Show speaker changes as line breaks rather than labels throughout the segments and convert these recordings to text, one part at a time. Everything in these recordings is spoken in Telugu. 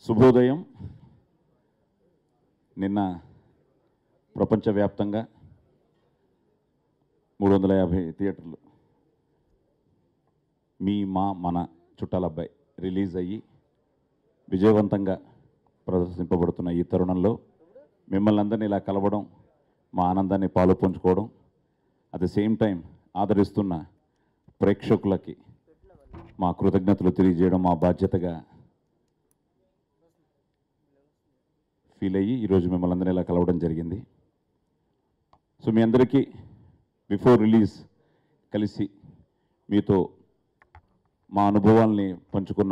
శుభోదయం నిన్న ప్రపంచవ్యాప్తంగా మూడు వందల యాభై థియేటర్లు మీ మా మన చుట్టాల అబ్బాయి రిలీజ్ అయ్యి విజయవంతంగా ప్రదర్శింపబడుతున్న ఈ తరుణంలో మిమ్మల్ని అందరినీ ఇలా కలవడం మా ఆనందాన్ని పాలు పంచుకోవడం అట్ ద సేమ్ టైం ఆదరిస్తున్న ప్రేక్షకులకి మా కృతజ్ఞతలు తెలియజేయడం మా బాధ్యతగా ఫీల్ అయ్యి ఈరోజు మిమ్మల్ని అందరినీ ఇలా కలవడం జరిగింది సో మీ అందరికీ బిఫోర్ రిలీజ్ కలిసి మీతో మా అనుభవాల్ని పంచుకున్న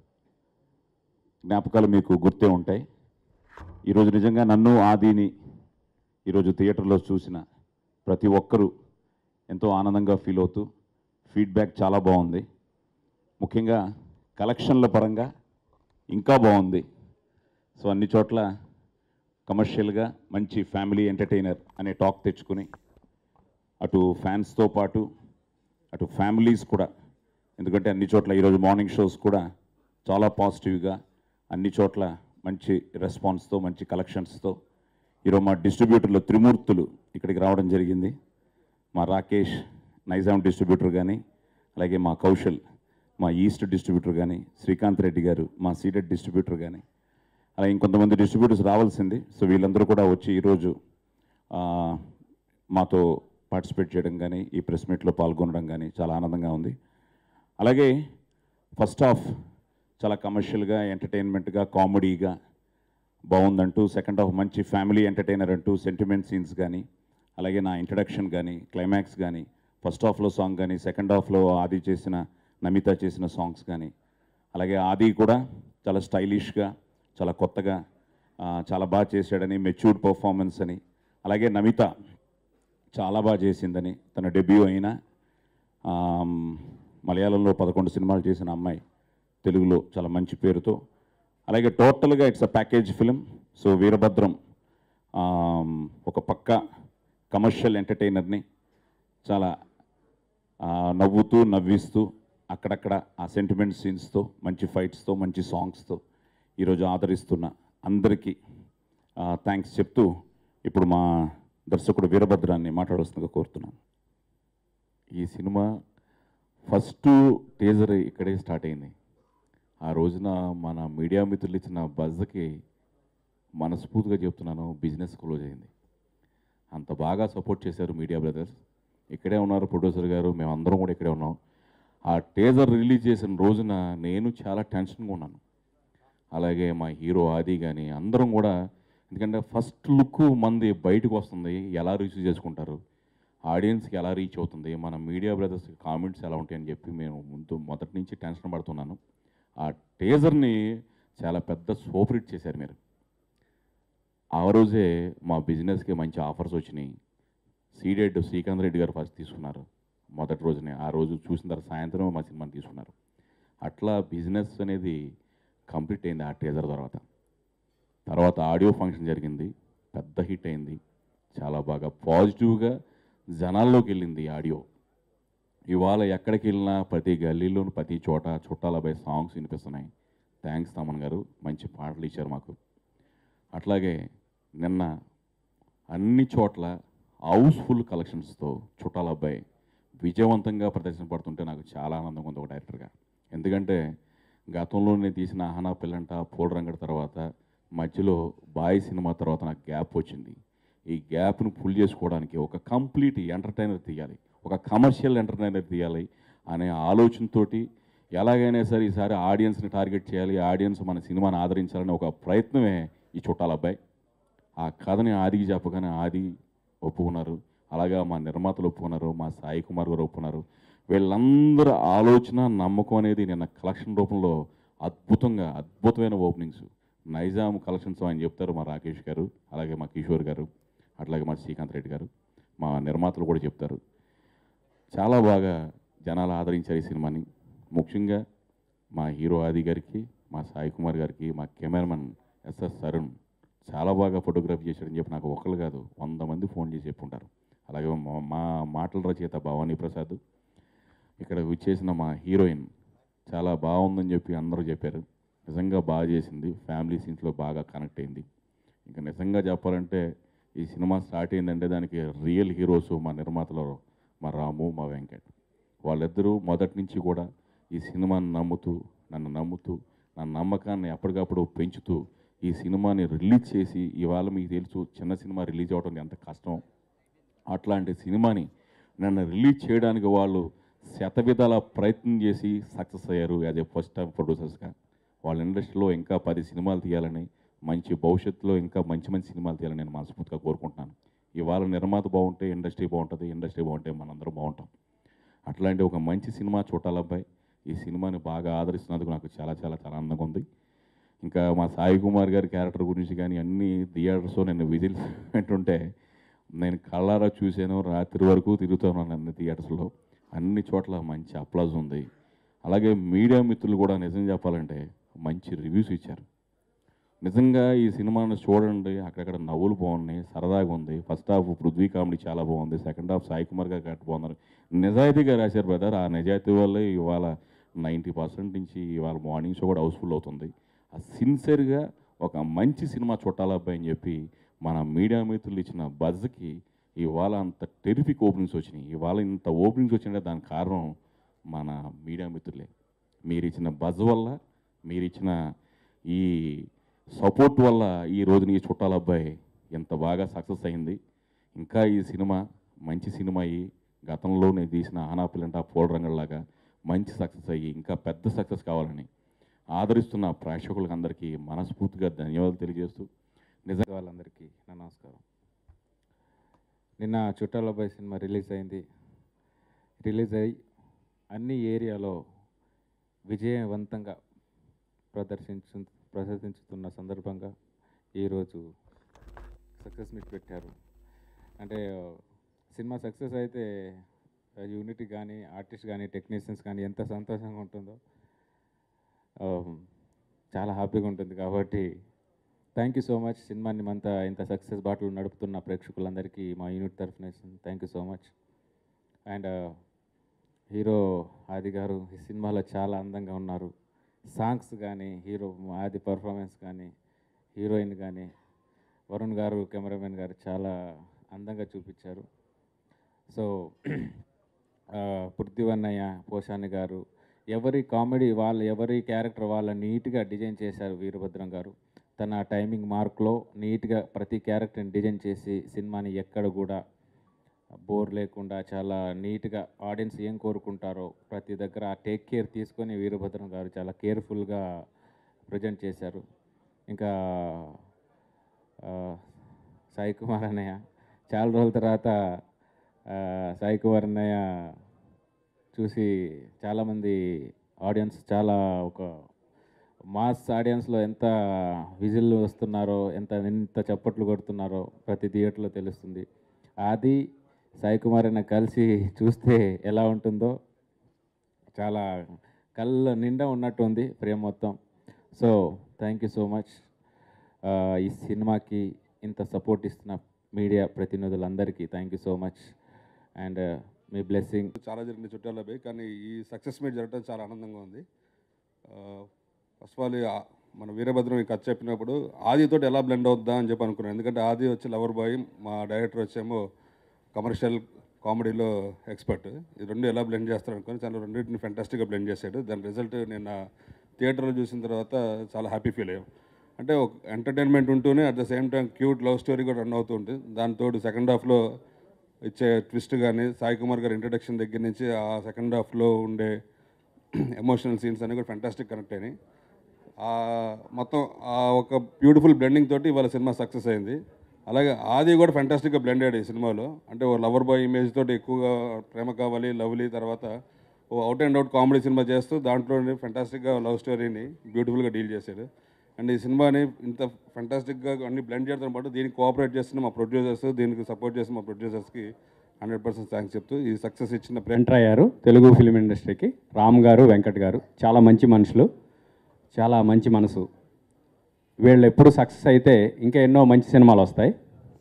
జ్ఞాపకాలు మీకు గుర్తే ఉంటాయి ఈరోజు నిజంగా నన్ను ఆదిని ఈరోజు థియేటర్లో చూసిన ప్రతి ఒక్కరూ ఎంతో ఆనందంగా ఫీల్ అవుతూ ఫీడ్బ్యాక్ చాలా బాగుంది ముఖ్యంగా కలెక్షన్ల పరంగా ఇంకా బాగుంది సో అన్ని చోట్ల కమర్షియల్గా మంచి ఫ్యామిలీ ఎంటర్టైనర్ అనే టాక్ తెచ్చుకుని అటు ఫ్యాన్స్తో పాటు అటు ఫ్యామిలీస్ కూడా ఎందుకంటే అన్ని చోట్ల ఈరోజు మార్నింగ్ షోస్ కూడా చాలా పాజిటివ్గా అన్ని చోట్ల మంచి రెస్పాన్స్తో మంచి కలెక్షన్స్తో ఈరోజు మా డిస్ట్రిబ్యూటర్లు త్రిమూర్తులు ఇక్కడికి రావడం జరిగింది మా రాకేష్ నైజాం డిస్ట్రిబ్యూటర్ కానీ అలాగే మా కౌశల్ మా ఈస్ట్ డిస్ట్రిబ్యూటర్ కానీ శ్రీకాంత్ రెడ్డి గారు మా సీడెడ్ డిస్ట్రిబ్యూటర్ కానీ అలా ఇంకొంతమంది డిస్ట్రిబ్యూటర్స్ రావాల్సింది సో వీళ్ళందరూ కూడా వచ్చి ఈరోజు ఆ, మాతో పార్టిసిపేట్ చేయడం కానీ ఈ ప్రెస్ మీట్లో పాల్గొనడం కానీ చాలా ఆనందంగా ఉంది అలాగే ఫస్ట్ హాఫ్ చాలా కమర్షియల్గా ఎంటర్టైన్మెంట్గా కామెడీగా బాగుందంటూ సెకండ్ హాఫ్ మంచి ఫ్యామిలీ ఎంటర్టైనర్ అంటూ సెంటిమెంట్ సీన్స్ కానీ అలాగే నా ఇంట్రడక్షన్ కానీ క్లైమాక్స్ కానీ ఫస్ట్ హాఫ్లో సాంగ్ కానీ సెకండ్ హాఫ్లో ఆది చేసిన నమిత చేసిన సాంగ్స్ కానీ అలాగే ఆది కూడా చాలా స్టైలిష్గా చాలా కొత్తగా ఆ, చాలా బాగా చేశాడని మెచ్యూర్డ్ పర్ఫార్మెన్స్ అని అలాగే నమిత చాలా బాగా చేసిందని తన డెబ్యూ అయిన ఆమ్, మలయాళంలో పదకొండు సినిమాలు చేసిన అమ్మాయి తెలుగులో చాలా మంచి పేరుతో అలాగే టోటల్గా it's a package film so Veerabhadram um, ఒక పక్క కమర్షియల్ ఎంటర్టైనర్ని చాలా ఆ, నవ్వుతూ నవ్విస్తూ అక్కడక్కడ ఆ సెంటిమెంట్ సీన్స్తో మంచి ఫైట్స్తో మంచి సాంగ్స్తో ఈరోజు ఆదరిస్తున్న అందరికీ థ్యాంక్స్ చెప్తూ ఇప్పుడు మా దర్శకుడు వీరభద్రాన్ని మాట్లాడవలసిందిగా కోరుతున్నాను
ఈ సినిమా ఫస్ట్ టీజర్ ఇక్కడే స్టార్ట్ అయింది ఆ రోజున మన మీడియా మిత్రులు ఇచ్చిన బజ్కి మనస్ఫూర్తిగా చెప్తున్నాను బిజినెస్ క్లోజ్ అయింది అంత బాగా సపోర్ట్ చేశారు మీడియా బ్రదర్స్ ఇక్కడే ఉన్నారు ప్రొడ్యూసర్ గారు మేమందరం కూడా ఇక్కడే ఉన్నాం ఆ టీజర్ రిలీజ్ చేసిన రోజున నేను చాలా టెన్షన్గా ఉన్నాను అలాగే మా హీరో ఆది కానీ అందరం కూడా ఎందుకంటే ఫస్ట్ లుక్ మంది బయటకు వస్తుంది ఎలా రిసీవ్ చేసుకుంటారు ఆడియన్స్కి ఎలా రీచ్ అవుతుంది మన మీడియా బ్రదర్స్ కామెంట్స్ ఎలా ఉంటాయని చెప్పి మేము ముందు మొదటి నుంచి టెన్షన్ పడుతున్నాను ఆ టేజర్ని చాలా పెద్ద సూపర్ హిట్ చేశారు మీరు ఆ రోజే మా బిజినెస్కి మంచి ఆఫర్స్ వచ్చినాయి సీడెడ్ శ్రీకాంత్ రెడ్డి గారు ఫస్ట్ తీసుకున్నారు మొదటి రోజునే ఆ రోజు చూసిన తర్వాత సాయంత్రం మా సినిమాని తీసుకున్నారు అట్లా బిజినెస్ అనేది కంప్లీట్ అయింది ఆ టీజర్ తర్వాత తర్వాత ఆడియో ఫంక్షన్ జరిగింది పెద్ద హిట్ అయింది చాలా బాగా పాజిటివ్గా జనాల్లోకి వెళ్ళింది ఈ ఆడియో ఇవాళ ఎక్కడికి వెళ్ళినా ప్రతి గల్లీలోను ప్రతి చోట చుట్టాల బై సాంగ్స్ వినిపిస్తున్నాయి థ్యాంక్స్ తమన్ గారు మంచి పాటలు ఇచ్చారు మాకు అట్లాగే నిన్న అన్ని చోట్ల హౌస్ఫుల్ కలెక్షన్స్తో చుట్టాల అబ్బాయి విజయవంతంగా ప్రదర్శనపడుతుంటే నాకు చాలా ఆనందంగా ఉంది ఒక డైరెక్టర్గా ఎందుకంటే గతంలో నేను తీసిన ఆహనా పిల్లంట పూల రంగడి తర్వాత మధ్యలో బాయ్ సినిమా తర్వాత నాకు గ్యాప్ వచ్చింది ఈ గ్యాప్ను ఫుల్ చేసుకోవడానికి ఒక కంప్లీట్ ఎంటర్టైనర్ తీయాలి ఒక కమర్షియల్ ఎంటర్టైనర్ తీయాలి అనే ఆలోచనతోటి ఎలాగైనా సరే ఈసారి ఆడియన్స్ని టార్గెట్ చేయాలి ఆడియన్స్ మన సినిమాని ఆదరించాలని ఒక ప్రయత్నమే ఈ చుట్టాల అబ్బాయి ఆ కథని ఆదికి చెప్పగానే ఆది ఒప్పుకున్నారు అలాగా మా నిర్మాతలు ఒప్పుకున్నారు మా సాయి కుమార్ గారు ఒప్పుకున్నారు వీళ్ళందరూ ఆలోచన నమ్మకం అనేది నిన్న కలెక్షన్ రూపంలో అద్భుతంగా అద్భుతమైన ఓపెనింగ్స్ నైజాం కలెక్షన్స్ అని చెప్తారు మా రాకేష్ గారు అలాగే మా కిషోర్ గారు అట్లాగే మా శ్రీకాంత్ రెడ్డి గారు మా నిర్మాతలు కూడా చెప్తారు చాలా బాగా జనాలు ఆదరించారు ఈ సినిమాని ముఖ్యంగా మా హీరో ఆది గారికి మా సాయి కుమార్ గారికి మా కెమెరామెన్ ఎస్ఎస్ తరుణ్ చాలా బాగా ఫోటోగ్రఫీ చేశాడని చెప్పి నాకు ఒకళ్ళు కాదు వంద మంది ఫోన్ చేసి చెప్పుంటారు అలాగే మా- మా మాటల రచయిత భవానీ ప్రసాద్ ఇక్కడ విచ్చేసిన మా హీరోయిన్ చాలా బాగుందని చెప్పి అందరూ చెప్పారు నిజంగా బాగా చేసింది ఫ్యామిలీ సీన్స్లో బాగా కనెక్ట్ అయింది ఇంకా నిజంగా చెప్పాలంటే ఈ సినిమా స్టార్ట్ అయిందంటే దానికి రియల్ హీరోస్ మా నిర్మాతలు మా రాము మా వెంకట్ వాళ్ళిద్దరూ మొదటి నుంచి కూడా ఈ సినిమాని నమ్ముతూ నన్ను నమ్ముతూ నా నమ్మకాన్ని ఎప్పటికప్పుడు పెంచుతూ ఈ సినిమాని రిలీజ్ చేసి ఇవాళ మీకు తెలుసు చిన్న సినిమా రిలీజ్ అవ్వడం ఎంత కష్టం అట్లాంటి సినిమాని నన్ను రిలీజ్ చేయడానికి వాళ్ళు శతవిధాల ప్రయత్నం చేసి సక్సెస్ అయ్యారు యాజ్ ఏ ఫస్ట్ టైం ప్రొడ్యూసర్స్గా వాళ్ళ ఇండస్ట్రీలో ఇంకా పది సినిమాలు తీయాలని మంచి భవిష్యత్తులో ఇంకా మంచి మంచి సినిమాలు తీయాలని నేను మనస్ఫూర్తిగా కోరుకుంటున్నాను ఇవాళ నిర్మాత బాగుంటే ఇండస్ట్రీ బాగుంటుంది ఇండస్ట్రీ బాగుంటే మనందరం బాగుంటాం అట్లాంటి ఒక మంచి సినిమా చూడాలబ్బాయి ఈ సినిమాని బాగా ఆదరిస్తున్నందుకు నాకు చాలా చాలా చాలా ఆనందంగా ఉంది ఇంకా మా సాయి కుమార్ గారి క్యారెక్టర్ గురించి కానీ అన్ని థియేటర్స్లో నేను విజిల్స్ వింటుంటే నేను కళ్ళారా చూశాను రాత్రి వరకు తిరుగుతున్నాను అన్ని థియేటర్స్లో అన్ని చోట్ల మంచి అప్లాజ్ ఉంది అలాగే మీడియా మిత్రులు కూడా నిజం చెప్పాలంటే మంచి రివ్యూస్ ఇచ్చారు నిజంగా ఈ సినిమాను చూడండి అక్కడక్కడ నవ్వులు బాగున్నాయి సరదాగా ఉంది ఫస్ట్ హాఫ్ పృథ్వీ కామెడీ చాలా బాగుంది సెకండ్ హాఫ్ సాయి కుమార్ గారు కరెక్ట్ బాగున్నారు నిజాయితీగా రాశారు బ్రదర్ ఆ నిజాయితీ వల్లే ఇవాళ నైంటీ పర్సెంట్ నుంచి ఇవాళ మార్నింగ్ షో కూడా హౌస్ఫుల్ అవుతుంది ఆ సిన్సియర్గా ఒక మంచి సినిమా చుట్టాలబ్బాయి అని చెప్పి మన మీడియా మిత్రులు ఇచ్చిన బజ్కి ఇవాళ అంత టెరిఫిక్ ఓపెనింగ్స్ వచ్చినాయి ఇవాళ ఇంత ఓపెనింగ్స్ వచ్చింటే దానికి కారణం మన మీడియా మిత్రులే మీరు ఇచ్చిన బజ్ వల్ల మీరు ఇచ్చిన ఈ సపోర్ట్ వల్ల ఈ రోజున ఈ చుట్టాల అబ్బాయి ఎంత బాగా సక్సెస్ అయింది ఇంకా ఈ సినిమా మంచి సినిమా అయ్యి గతంలో నేను తీసిన ఆనాపిల్లంట పోల్ రంగంలాగా మంచి సక్సెస్ అయ్యి ఇంకా పెద్ద సక్సెస్ కావాలని ఆదరిస్తున్న ప్రేక్షకులకు అందరికీ మనస్ఫూర్తిగా ధన్యవాదాలు తెలియజేస్తూ నిజంగా
వాళ్ళందరికీ నా నమస్కారం నిన్న చుట్టాలబ్బాయి సినిమా రిలీజ్ అయింది రిలీజ్ అయ్యి అన్ని ఏరియాలో విజయవంతంగా ప్రదర్శించు ప్రదర్శించుతున్న సందర్భంగా ఈరోజు సక్సెస్ మీట్ పెట్టారు అంటే సినిమా సక్సెస్ అయితే యూనిటీ కానీ ఆర్టిస్ట్ కానీ టెక్నీషియన్స్ కానీ ఎంత సంతోషంగా ఉంటుందో ఆ, చాలా హ్యాపీగా ఉంటుంది కాబట్టి థ్యాంక్ యూ సో మచ్ సినిమాని మంత ఇంత సక్సెస్ బాటలు నడుపుతున్న ప్రేక్షకులందరికీ మా యూనిట్ తరఫున thank you so much and hero Aadi గారు ఈ సినిమాలో చాలా అందంగా ఉన్నారు సాంగ్స్ కానీ హీరో ఆది పర్ఫార్మెన్స్ కానీ హీరోయిన్ కానీ వరుణ్ గారు కెమెరామెన్ గారు చాలా అందంగా చూపించారు సో పృథ్వన్నయ్య పోషాని గారు ఎవరి కామెడీ వాళ్ళ ఎవరి క్యారెక్టర్ వాళ్ళ నీట్గా డిజైన్ చేశారు వీరభద్రం గారు తన టైమింగ్ మార్క్లో నీట్గా ప్రతి క్యారెక్టర్ని డిజైన్ చేసి సినిమాని ఎక్కడ కూడా బోర్ లేకుండా చాలా నీట్గా ఆడియన్స్ ఏం కోరుకుంటారో ప్రతి దగ్గర టేక్ కేర్ తీసుకొని వీరభద్రం గారు చాలా కేర్ఫుల్గా ప్రజెంట్ చేశారు ఇంకా ఆ, సాయి కుమార్ అన్నయ్య చాలా రోజుల తర్వాత ఆ, సాయి కుమార్ అన్నయ్య చూసి చాలామంది ఆడియన్స్ చాలా ఒక మాస్ ఆడియన్స్లో ఎంత విజిల్ వస్తున్నారో ఎంత ఎంత చప్పట్లు కొడుతున్నారో ప్రతి థియేటర్లో తెలుస్తుంది అది సాయి కుమార్ అన్న కలిసి చూస్తే ఎలా ఉంటుందో చాలా కళ్ళ నిండా ఉన్నట్టు ఉంది ఫ్రేమ్ మొత్తం so thank you so much ఈ సినిమాకి ఇంత సపోర్ట్ ఇస్తున్న మీడియా ప్రతినిధులందరికీ thank you so much and మీ బ్లెస్సింగ్
చాలా జరిగిన చుట్టాల పోయి కానీ ఈ సక్సెస్ మీట్ జరగడం చాలా ఆనందంగా ఉంది ఫస్ట్ ఆఫ్ ఆల్ మన వీరభద్రం ఈ కథ చెప్పినప్పుడు ఆదితో ఎలా బ్లెండ్ అవుద్దా అని చెప్పి అనుకున్నాను ఎందుకంటే ఆది వచ్చి లవర్ బాయ్ మా డైరెక్టర్ వచ్చేమో కమర్షియల్ కామెడీలో ఎక్స్పర్ట్ ఈ రెండు ఎలా బ్లెండ్ చేస్తారు అనుకుని చాలా రెండింటిని ఫెంటాస్టిక్గా బ్లెండ్ చేశాడు దాని రిజల్ట్ నేను థియేటర్లో చూసిన తర్వాత చాలా హ్యాపీ ఫీల్ అయ్యాం అంటే ఒక ఎంటర్టైన్మెంట్ ఉంటూనే at the same time cute love story కూడా రన్ అవుతూ ఉంటుంది దాంతో సెకండ్ హాఫ్లో ఇచ్చే ట్విస్ట్ కానీ సాయి కుమార్ గారి ఇంట్రడక్షన్ దగ్గర నుంచి ఆ సెకండ్ హాఫ్లో ఉండే ఎమోషనల్ సీన్స్ అన్నీ కూడా ఫెంటాస్టిక్ కనెక్ట్ అయినాయి ఆ మొత్తం ఆ ఒక బ్యూటిఫుల్ బ్లెండింగ్ తోటి ఇవాళ సినిమా సక్సెస్ అయింది అలాగే ఆది కూడా ఫెంటాస్టిక్గా బ్లెండ్ అయ్యాడు ఈ సినిమాలో అంటే ఓ లవర్ బాయ్ ఇమేజ్ తోటి ఎక్కువగా ప్రేమ కావాలి లవ్లీ తర్వాత ఓ అవుట్ అండ్ అవుట్ కామెడీ సినిమా చేస్తూ దాంట్లో ఫెంటాస్టిక్గా లవ్ స్టోరీని బ్యూటిఫుల్గా డీల్ చేశాడు అండ్ ఈ సినిమాని ఇంత ఫెంటాస్టిక్గా అన్ని బ్లెండ్ చేయడంతో పాటు దీనికి కోఆపరేట్ చేస్తున్న మా ప్రొడ్యూసర్స్ దీనికి సపోర్ట్ చేస్తున్న మా ప్రొడ్యూసర్స్కి హండ్రెడ్ పర్సెంట్ థ్యాంక్స్ చెప్తూ ఈ సక్సెస్ ఇచ్చిన ప్రేమ
ఎంటర్ అయ్యారు తెలుగు ఫిలిం ఇండస్ట్రీకి రామ్ గారు వెంకట్ గారు చాలా మంచి మనుషులు చాలా మంచి మనసు వీళ్ళు ఎప్పుడు సక్సెస్ అయితే ఇంకా ఎన్నో మంచి సినిమాలు వస్తాయి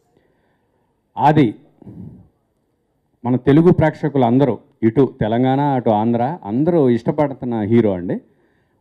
ఆది మన తెలుగు ప్రేక్షకులు అందరూ ఇటు తెలంగాణ అటు ఆంధ్ర అందరూ ఇష్టపడుతున్న హీరో అండి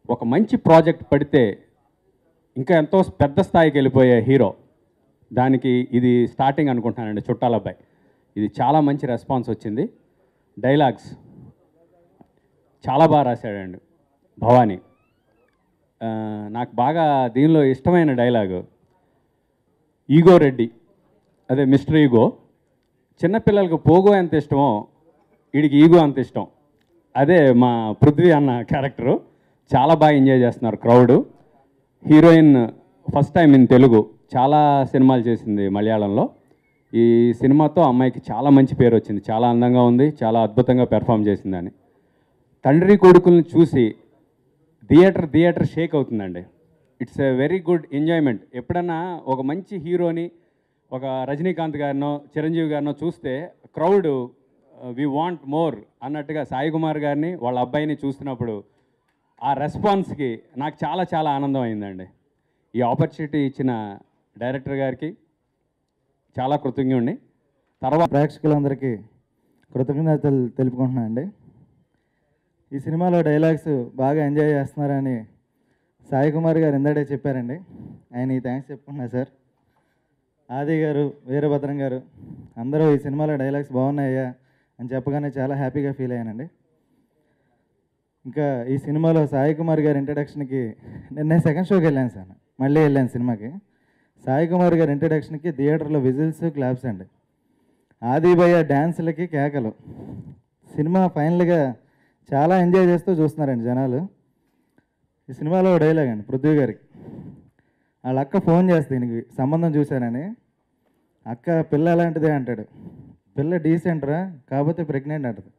ఒక మంచి ప్రాజెక్ట్ పడితే ఇంకా ఎంతో పెద్ద స్థాయికి వెళ్ళిపోయే హీరో దానికి ఇది స్టార్టింగ్ అనుకుంటున్నానండి చుట్టాలబ్బాయి ఇది చాలా మంచి రెస్పాన్స్ వచ్చింది డైలాగ్స్ చాలా బాగా రాశాడండి భవానీ ఆ, నాకు బాగా దీనిలో ఇష్టమైన డైలాగు ఈగో రెడ్డి అదే మిస్టర్ ఈగో చిన్నపిల్లలకు పోగో ఎంత ఇష్టమో వీడికి ఈగో అంత ఇష్టం అదే మా పృథ్వీ అన్న క్యారెక్టరు చాలా బాగా ఎంజాయ్ చేస్తున్నారు crowd heroine first time in Telugu చాలా సినిమాలు చేసింది మలయాళంలో ఈ సినిమాతో అమ్మాయికి చాలా మంచి పేరు వచ్చింది చాలా అందంగా ఉంది చాలా అద్భుతంగా పెర్ఫామ్ చేసిందని తండ్రి కొడుకుల్ని చూసి థియేటర్ థియేటర్ షేక్ అవుతుందండి it's a very good enjoyment ఎప్పుడన్నా ఒక మంచి హీరోని ఒక రజనీకాంత్ గారినో చిరంజీవి గారినో చూస్తే క్రౌడ్ వి వాంట్ మోర్ అన్నట్టుగా సాయి కుమార్ గారిని వాళ్ళ అబ్బాయిని చూస్తున్నప్పుడు ఆ రెస్పాన్స్కి నాకు చాలా చాలా ఆనందం అయిందండి ఈ ఆపర్చునిటీ ఇచ్చిన డైరెక్టర్ గారికి చాలా కృతజ్ఞుడిని తర్వాత
ప్రేక్షకులందరికీ కృతజ్ఞతలు తెలుపుకుంటున్నాను అండి ఈ సినిమాలో డైలాగ్స్ బాగా ఎంజాయ్ చేస్తున్నారని సాయి కుమార్ గారు ఇందాడే చెప్పారండి ఆయన ఈ థ్యాంక్స్ చెప్పుకుంటున్నా సార్ ఆది గారు వీరభద్రం గారు అందరూ ఈ సినిమాలో డైలాగ్స్ బాగున్నాయా అని చెప్పగానే చాలా హ్యాపీగా ఫీల్ అయ్యానండి ఇంకా ఈ సినిమాలో సాయి కుమార్ గారి ఇంట్రడక్షన్కి నిన్న సెకండ్ షోకి వెళ్ళాను సార్ మళ్ళీ వెళ్ళాను సినిమాకి సాయి కుమార్ గారి ఇంట్రడక్షన్కి థియేటర్లో విజిల్స్ క్లాప్స్ అండి ఆదిభయ్య డ్యాన్సులకి కేకలు సినిమా ఫైనల్గా చాలా ఎంజాయ్ చేస్తూ చూస్తున్నారండి జనాలు ఈ సినిమాలో ఓ డైలాగ్ అండి పృథ్వీ గారికి వాళ్ళ అక్క ఫోన్ చేస్తే ఈయనకి సంబంధం చూశానని అక్క పిల్ల అలాంటిదే అంటాడు పిల్ల డీసెంట్ రా కాకపోతే ప్రెగ్నెంట్ అంటది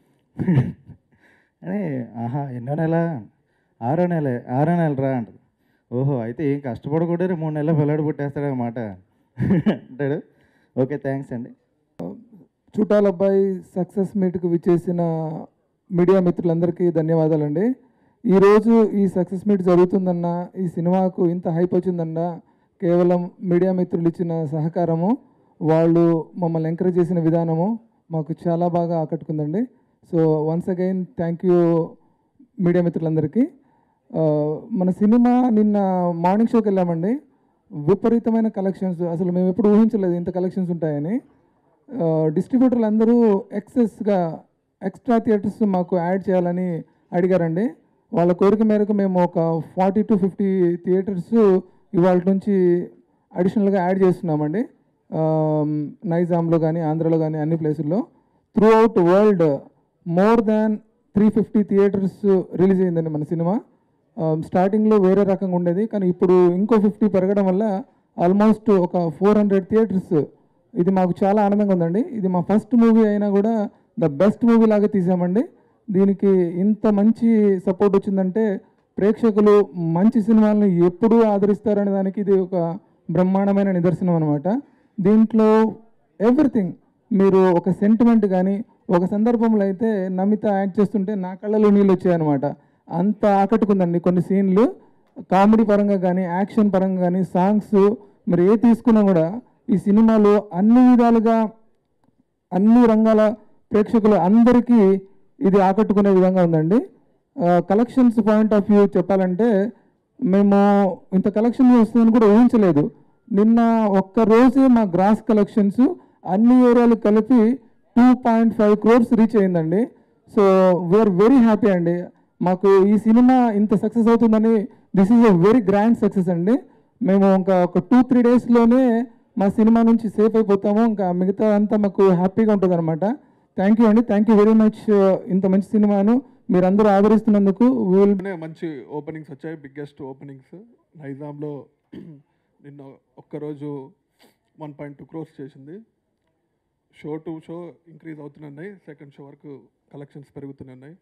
అని ఆహా ఎన్నో నెల ఆరో నెల ఆరో నెల రా అంటది ఓహో అయితే ఏం కష్టపడకూడదు మూడు నెలలు పిల్లడు పుట్టేస్తాడనమాట అంటాడు ఓకే థ్యాంక్స్ అండి
చుట్టాలబ్బాయి సక్సెస్ మీట్కు విచ్చేసిన మీడియా మిత్రులందరికీ ధన్యవాదాలండి ఈరోజు ఈ సక్సెస్ మీట్ జరుగుతుందన్న ఈ సినిమాకు ఇంత హైప్ వచ్చిందన్న కేవలం మీడియా మిత్రులు ఇచ్చిన సహకారము వాళ్ళు మమ్మల్ని ఎంకరేజ్ చేసిన విధానము మాకు చాలా బాగా ఆకట్టుకుందండి so once again thank you media మిత్రులందరికీ ఆ, మన సినిమా నిన్న మార్నింగ్ షోకి వెళ్ళామండి విపరీతమైన కలెక్షన్స్ అసలు మేము ఎప్పుడు ఊహించలేదు ఇంత కలెక్షన్స్ ఉంటాయని డిస్ట్రిబ్యూటర్లు అందరూ ఎక్సెస్గా ఎక్స్ట్రా థియేటర్స్ మాకు యాడ్ చేయాలని అడిగారండి వాళ్ళ కోరిక మేరకు మేము ఒక ఫార్టీ టు ఫిఫ్టీ థియేటర్స్ ఇవాళ నుంచి అడిషనల్గా యాడ్ చేస్తున్నామండి ఆమ్, నైజాంలో కానీ ఆంధ్రలో కానీ అన్ని ప్లేసుల్లో throughout world more than three fifty theatres release అయిందండి మన సినిమా స్టార్టింగ్లో వేరే రకంగా ఉండేది కానీ ఇప్పుడు ఇంకో ఫిఫ్టీ పెరగడం వల్ల ఆల్మోస్ట్ ఒక ఫోర్ హండ్రెడ్ థియేటర్స్ ఇది మాకు చాలా ఆనందంగా ఉందండి ఇది మా ఫస్ట్ మూవీ అయినా కూడా ద బెస్ట్ మూవీ లాగా తీసామండి దీనికి ఇంత మంచి సపోర్ట్ వచ్చిందంటే ప్రేక్షకులు మంచి సినిమాలను ఎప్పుడూ ఆదరిస్తారనే దానికి ఇది ఒక బ్రహ్మాండమైన నిదర్శనం అనమాట దీంట్లో ఎవ్రీథింగ్ మీరు ఒక సెంటిమెంట్ కానీ ఒక సందర్భంలో అయితే నమిత యాక్ట్ చేస్తుంటే నా కళ్ళలో నీళ్ళు వచ్చాయన్నమాట అంత ఆకట్టుకుందండి కొన్ని సీన్లు కామెడీ పరంగా కానీ యాక్షన్ పరంగా కానీ సాంగ్స్ మీరు ఏ తీసుకున్నా కూడా ఈ సినిమాలో అన్ని విధాలుగా అన్ని రంగాల ప్రేక్షకులు అందరికీ ఇది ఆకట్టుకునే విధంగా ఉందండి కలెక్షన్స్ పాయింట్ ఆఫ్ వ్యూ చెప్పాలంటే మేము ఇంత కలెక్షన్ వస్తుందని కూడా ఊహించలేదు నిన్న ఒక్క రోజే మా గ్రాస్ కలెక్షన్స్ అన్ని ఏరియాలు కలిపి two point five crores reach అయిందండి సో వీఆర్ వెరీ హ్యాపీ అండి మాకు ఈ సినిమా ఇంత సక్సెస్ అవుతుందని this is a very grand success అండి మేము ఇంకా ఒక టూ త్రీ డేస్లోనే మా సినిమా నుంచి సేఫ్ అయిపోతాము ఇంకా మిగతా అంతా మాకు హ్యాపీగా ఉంటుంది అనమాట థ్యాంక్ యూ అండి థ్యాంక్ యూ వెరీ మచ్ ఇంత మంచి సినిమాను మీరందరూ ఆదరిస్తున్నందుకు విల్
నిన్ననే మంచి ఓపెనింగ్స్ వచ్చాయి బిగ్గెస్ట్ ఓపెనింగ్స్ నైజాంలో నిన్న ఒక్కరోజు వన్ పాయింట్ టూ క్రోర్స్ చేసింది షో టు షో ఇంక్రీజ్ అవుతున్నాయి సెకండ్ షో వరకు కలెక్షన్స్ పెరుగుతున్నాయి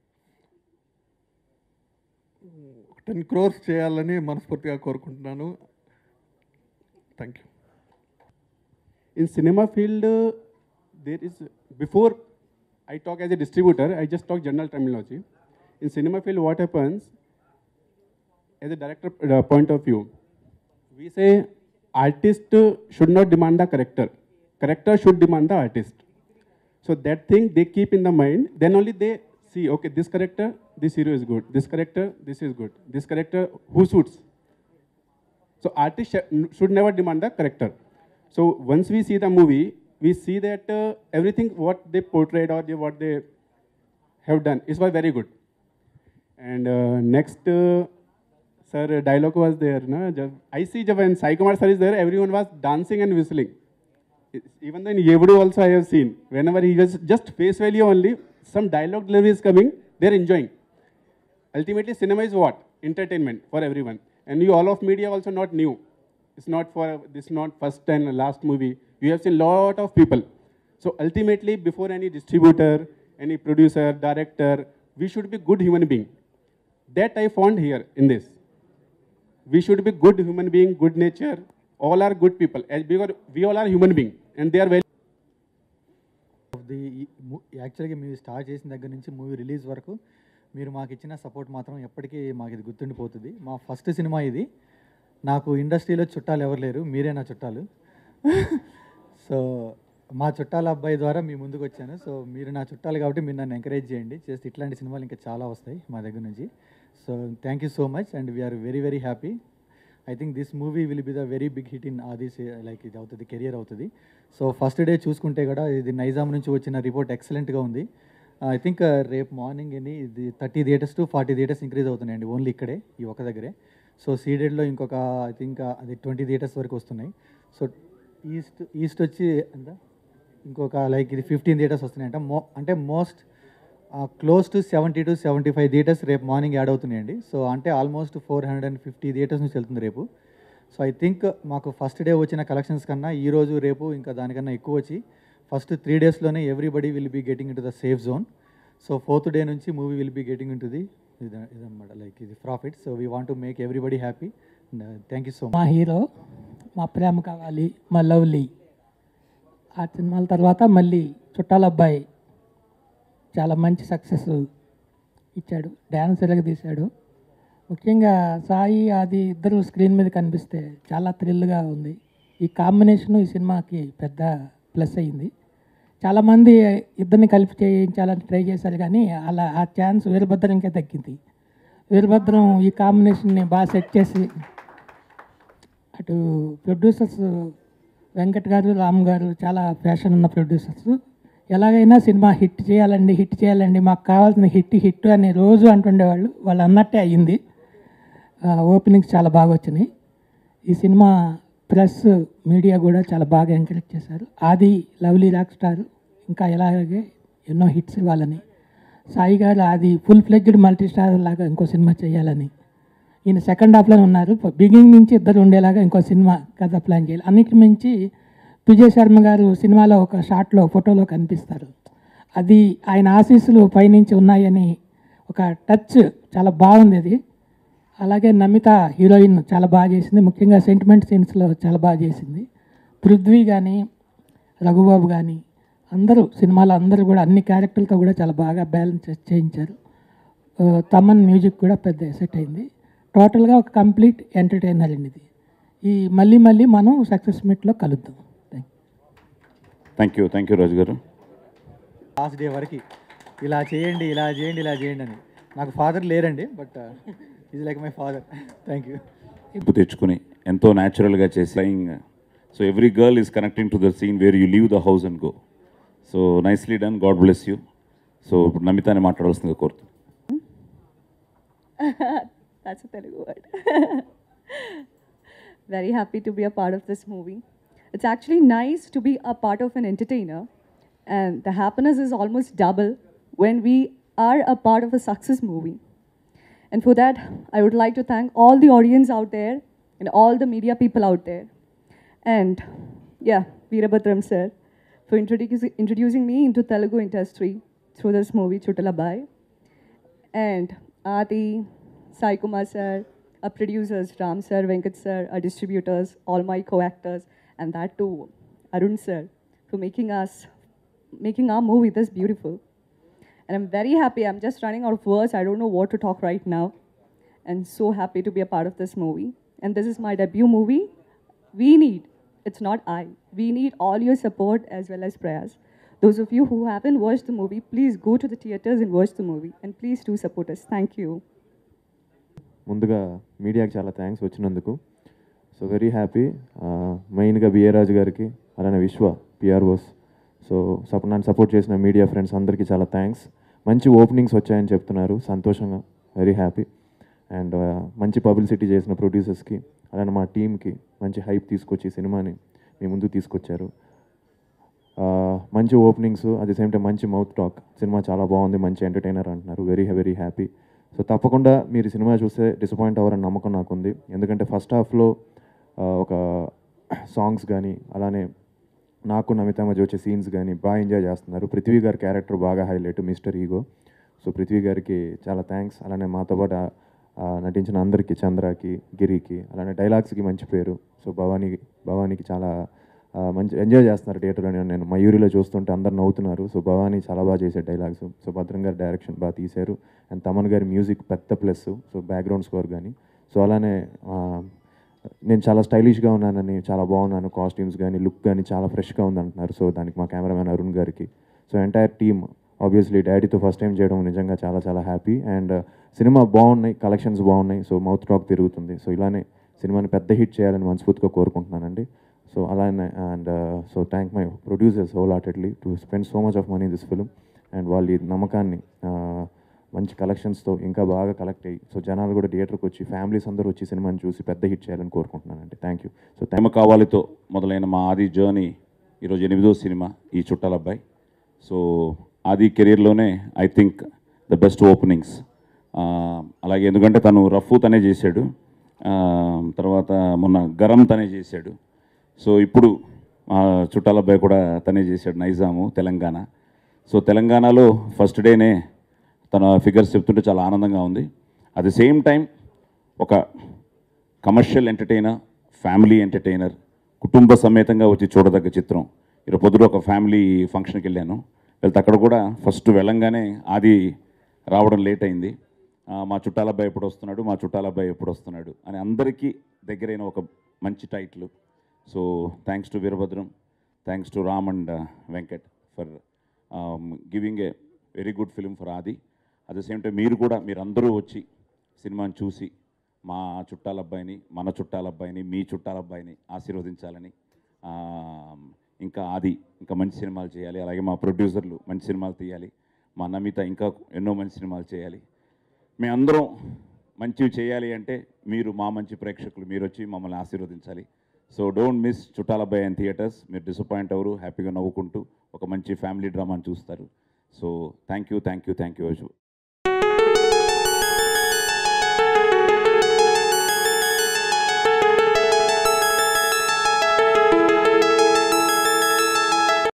టెన్ క్రోర్స్ చేయాలని మనస్ఫూర్తిగా కోరుకుంటున్నాను thank you
in cinema field uh, there is before i talk as a distributor i just talk general terminology in cinema field what happens as a director uh, point of view we say artist uh, should not demand the character character should demand the artist so that thing they keep in the mind then only they see, okay, this character, this hero is good. This character, this is good. This character, who suits? So artist sh- should never demand the character. So once we see the movie, we see that uh, everything what they portrayed or they, what they have done is was very good. And uh, next, uh, sir, dialogue was there. Na? Jab, I see jab when Sai Kumar sir is there, everyone was dancing and whistling. It's- Even then, Yevudu also I have seen. Whenever he was just face value only, some dialogue delivery is coming, they're enjoying. Ultimately, cinema is what? Entertainment for everyone. And you all of media also not new. It's not for this is not first and last movie. You have seen lot of people. So ultimately, before any distributor, any producer, director, we should be good human being. That I found here in this. We should be good human being, good nature. All are good people. As because we all are human being, and they are very.
The యాక్చువల్గా మీరు స్టార్ట్ చేసిన దగ్గర నుంచి మూవీ రిలీజ్ వరకు మీరు మాకు ఇచ్చిన సపోర్ట్ మాత్రం ఎప్పటికీ మాకు ఇది గుర్తుండిపోతుంది మా ఫస్ట్ సినిమా ఇది నాకు ఇండస్ట్రీలో చుట్టాలు ఎవరు లేరు మీరే నా చుట్టాలు సో మా చుట్టాల అబ్బాయి ద్వారా మీ ముందుకు వచ్చాను సో మీరు నా చుట్టాలు కాబట్టి మీరు నన్ను ఎంకరేజ్ చేయండి చేస్తే ఇట్లాంటి సినిమాలు ఇంకా చాలా వస్తాయి మా దగ్గర నుంచి so thank you so much and we are very very happy I think this movie will be the very big hit in Aadi like ఇది అవుతుంది కెరియర్ అవుతుంది సో ఫస్ట్ డే చూసుకుంటే కూడా ఇది నైజాం నుంచి వచ్చిన రిపోర్ట్ ఎక్సలెంట్గా ఉంది ఐ థింక్ రేపు మార్నింగ్ అని ఇది thirty theatres to forty theatres increase అవుతున్నాయండి ఓన్లీ ఇక్కడే ఈ ఒక దగ్గరే సో సీడెడ్లో ఇంకొక ఐ థింక్ అది ట్వంటీ థియేటర్స్ వరకు వస్తున్నాయి సో ఈస్ట్ ఈస్ట్ వచ్చి ఎంత ఇంకొక లైక్ ఇది ఫిఫ్టీన్ థియేటర్స్ వస్తున్నాయంట మో అంటే most close to seventy to seventy five theatres రేపు మార్నింగ్ యాడ్ అవుతున్నాయండి సో అంటే almost four hundred and fifty theatres నుంచి వెళ్తుంది రేపు సో ఐ థింక్ మాకు ఫస్ట్ డే వచ్చిన కలెక్షన్స్ కన్నా ఈ రోజు రేపు ఇంకా దానికన్నా ఎక్కువ వచ్చి ఫస్ట్ త్రీ డేస్లోనే everybody will be getting in to the safe zone so fourth day నుంచి movie will be getting in to the ఇదన్నమాట లైక్ ఇది profit so we want to make everybody happy thank you so much
మా హీరో మా ప్రేమ కావాలి మా లవ్లీ ఆ సినిమాల తర్వాత మళ్ళీ చుట్టాల అబ్బాయి చాలా మంచి సక్సెస్ ఇచ్చాడు డ్యాన్స్ ఎలాగ తీశాడు ముఖ్యంగా సాయి అది ఇద్దరు స్క్రీన్ మీద కనిపిస్తే చాలా థ్రిల్గా ఉంది ఈ కాంబినేషన్ ఈ సినిమాకి పెద్ద ప్లస్ అయింది చాలామంది ఇద్దరిని కలిపి చేయించాలని ట్రై చేశారు కానీ అలా ఆ ఛాన్స్ వీరభద్రంకే తగ్గింది వీరభద్రం ఈ కాంబినేషన్ని బాగా సెట్ చేసి అటు ప్రొడ్యూసర్స్ వెంకట్ గారు రామ్ గారు చాలా ఫ్యాషన్ ఉన్న ప్రొడ్యూసర్స్ ఎలాగైనా సినిమా హిట్ చేయాలండి హిట్ చేయాలండి మాకు కావాల్సిన హిట్ హిట్ అని రోజు అంటుండేవాళ్ళు వాళ్ళు అన్నట్టే అయ్యింది ఓపెనింగ్స్ చాలా బాగా వచ్చినాయి ఈ సినిమా ప్రెస్ మీడియా కూడా చాలా బాగా ఎంకరేజ్ చేశారు ఆది లవ్లీ రాక్ స్టార్ ఇంకా ఎలాగే ఎన్నో హిట్స్ ఇవ్వాలని సాయి గారు అది ఫుల్ ఫ్లెడ్జ్డ్ మల్టీ స్టార్ లాగా ఇంకో సినిమా చేయాలని ఈయన సెకండ్ హాఫ్లో ఉన్నారు బిగినింగ్ నుంచి ఇద్దరు ఉండేలాగా ఇంకో సినిమా కథ ప్లాన్ చేయాలి అన్నిటి మించి విజయ్ శర్మ గారు సినిమాలో ఒక షాట్లో ఫోటోలో కనిపిస్తారు అది ఆయన ఆశీస్సులు పైనుంచి ఉన్నాయని ఒక టచ్ చాలా బాగుంది అది అలాగే నమిత హీరోయిన్ చాలా బాగా చేసింది ముఖ్యంగా సెంటిమెంట్ సీన్స్లో చాలా బాగా చేసింది పృథ్వీ కానీ రఘుబాబు కానీ అందరూ సినిమాలో అందరూ కూడా అన్ని క్యారెక్టర్లతో కూడా చాలా బాగా బ్యాలెన్స్ చేయించారు ఆ, తమన్ మ్యూజిక్ కూడా పెద్ద ఎసెట్ అయింది టోటల్గా ఒక కంప్లీట్ ఎంటర్టైనర్ అండి ఇది ఈ మళ్ళీ మళ్ళీ మనం సక్సెస్ మీట్లో కలుద్దాం thank you
thank you thank you Raju గారు
లాస్ట్ డే వరకు ఇలా చేయండి ఇలా చేయండి ఇలా చేయండి అని నాకు ఫాదర్ లేరండి but is like my father thank you
ఇప్పు తెచ్చుకుని ఎంతో న్యాచురల్గా చేసి so every girl is connecting to the scene where you leave the house and go so nicely done God bless you so ఇప్పుడు నమితాని మాట్లాడవలసిందిగా కోరుతున్నాను
That's a Telugu word. Very happy to be a part of this movie. It's actually nice to be a part of an entertainer, and the happiness is almost double when we are a part of a success movie. And for that, I would like to thank all the audience out there and all the media people out there. And yeah, Veerabhadram sir, for introducing, introducing me into Telugu industry through this movie, Chutalabai. And Adi, Sai Kumar sir, our producers, Ram sir, Venkat sir, our distributors, all my co-actors, and that too, Arun sir, for making us, making our movie this beautiful. And I'm very happy. I'm just running out of words. I don't know what to talk right now. And so happy to be a part of this movie. And this is my debut movie. We need, it's not I, we need all your support as well as prayers. those of you who haven't watched the movie, please go to the theaters and watch the movie. And please do support us. Thank you.
ముందుగా మీడియాకి చాలా థ్యాంక్స్ వచ్చినందుకు సో వెరీ హ్యాపీ మెయిన్గా బిఏ రాజు గారికి అలానే విశ్వ పిఆర్ఓస్ సో సపో నన్ను సపోర్ట్ చేసిన మీడియా ఫ్రెండ్స్ అందరికీ చాలా థ్యాంక్స్ మంచి ఓపెనింగ్స్ వచ్చాయని చెప్తున్నారు సంతోషంగా వెరీ హ్యాపీ అండ్ మంచి పబ్లిసిటీ చేసిన ప్రొడ్యూసర్స్కి అలానే మా టీంకి మంచి హైప్ తీసుకొచ్చి ఈ సినిమాని మీ ముందుకు తీసుకొచ్చారు ఆ, మంచి openings at the same time మంచి మౌత్ టాక్ సినిమా చాలా బాగుంది మంచి ఎంటర్టైనర్ అంటున్నారు వెరీ వెరీ హ్యాపీ సో తప్పకుండా మీరు ఈ సినిమా చూస్తే డిసప్పాయింట్ అవ్వరని నమ్మకం నాకు ఉంది ఎందుకంటే ఫస్ట్ హాఫ్లో ఒక సాంగ్స్ కానీ అలానే నాకు నమిత మధ్య వచ్చే సీన్స్ కానీ బాగా ఎంజాయ్ చేస్తున్నారు పృథ్వీ గారి క్యారెక్టర్ బాగా highlight mister ego so Prithvi గారికి చాలా థ్యాంక్స్ అలానే మాతో పాటు ఆ- ఆ నటించిన అందరికీ చంద్రకి గిరికి అలానే డైలాగ్స్కి మంచి పేరు సో భవానీ భవానీకి చాలా ఆ, మంచి ఎంజాయ్ చేస్తున్నారు థియేటర్లో నేను నేను మయూరిలో చూస్తుంటే అందరు నవ్వుతున్నారు సో భవానీ చాలా బాగా చేసే డైలాగ్స్ సో భద్రం గారి డైరెక్షన్ బాగా తీశారు అండ్ తమన్ గారి మ్యూజిక్ పెద్ద ప్లస్ సో బ్యాక్గ్రౌండ్ స్కోర్ కానీ సో అలానే ఆ, నేను చాలా స్టైలిష్గా ఉన్నానని చాలా బాగున్నాను కాస్ట్యూమ్స్ కానీ లుక్ కానీ చాలా ఫ్రెష్గా ఉంది అంటున్నారు సో దానికి మా కెమెరామెన్ అరుణ్ గారికి సో ఎంటైర్ టీమ్ ఆబ్వియస్లీ డాడీతో ఫస్ట్ టైం చేయడం నిజంగా చాలా చాలా హ్యాపీ అండ్ సినిమా బాగున్నాయి కలెక్షన్స్ బాగున్నాయి సో మౌత్ టాక్ పెరుగుతుంది సో ఇలానే సినిమాని పెద్ద హిట్ చేయాలని మనస్ఫూర్తిగా కోరుకుంటున్నానండి సో అలానే and so thank my producers whole heartedly to spend so much of money this film and వాళ్ళ ఈ నమ్మకాన్ని ఆ, మంచి కలెక్షన్స్తో ఇంకా బాగా కలెక్ట్ అయ్యి సో జనాలు కూడా థియేటర్కి వచ్చి ఫ్యామిలీస్ అందరూ వచ్చి సినిమాని చూసి పెద్ద హిట్ చేయాలని కోరుకుంటున్నానండి థ్యాంక్ యూ సో
ప్రేమ కావాలితో మొదలైన మా ఆది జర్నీ ఈరోజు ఎనిమిదో సినిమా ఈ చుట్టాల అబ్బాయి సో ఆది కెరీర్లోనే I think the best openings అలాగే ఎందుకంటే తను రఫ్ తనే చేశాడు ఆ, తర్వాత మొన్న గరం తనే చేశాడు సో ఇప్పుడు మా చుట్టాల అబ్బాయి కూడా తనే చేశాడు నైజాము తెలంగాణ సో తెలంగాణలో ఫస్ట్ డేనే తన ఫిగర్స్ చెప్తుంటే చాలా ఆనందంగా ఉంది అట్ ది సేమ్ టైం ఒక కమర్షియల్ ఎంటర్టైనర్ ఫ్యామిలీ ఎంటర్టైనర్ కుటుంబ సమేతంగా వచ్చి చూడదగ్గ చిత్రం ఈరోజు పొద్దున ఒక ఫ్యామిలీ ఫంక్షన్కి వెళ్ళాను వెళ్తే అక్కడ కూడా ఫస్ట్ వెళ్ళంగానే ఆది రావడం లేట్ అయింది ఆ, మా చుట్టాల అబ్బాయి ఎప్పుడు వస్తున్నాడు మా చుట్టాల అబ్బాయి ఎప్పుడు వస్తున్నాడు అని అందరికీ దగ్గరైన ఒక మంచి title so thanks to Veerabhadram thanks to Ram and Venkat for giving a very good film for Aadi at the same time మీరు కూడా మీరందరూ వచ్చి సినిమాని చూసి మా చుట్టాల అబ్బాయిని మన చుట్టాల అబ్బాయిని మీ చుట్టాల అబ్బాయిని ఆశీర్వదించాలని ఆ, ఇంకా ఆది ఇంకా మంచి సినిమాలు చేయాలి అలాగే మా ప్రొడ్యూసర్లు మంచి సినిమాలు తీయాలి మా నమిత ఇంకా ఎన్నో మంచి సినిమాలు చేయాలి మేమందరం మంచివి చేయాలి అంటే మీరు మా మంచి ప్రేక్షకులు మీరు వచ్చి మమ్మల్ని ఆశీర్వదించాలి సో డోంట్ మిస్ చుట్టాల అబ్బాయి అండ్ థియేటర్స్ మీరు డిసప్పాయింట్ అవ్వరు హ్యాపీగా నవ్వుకుంటూ ఒక మంచి ఫ్యామిలీ డ్రామాని చూస్తారు so thank you thank you thank you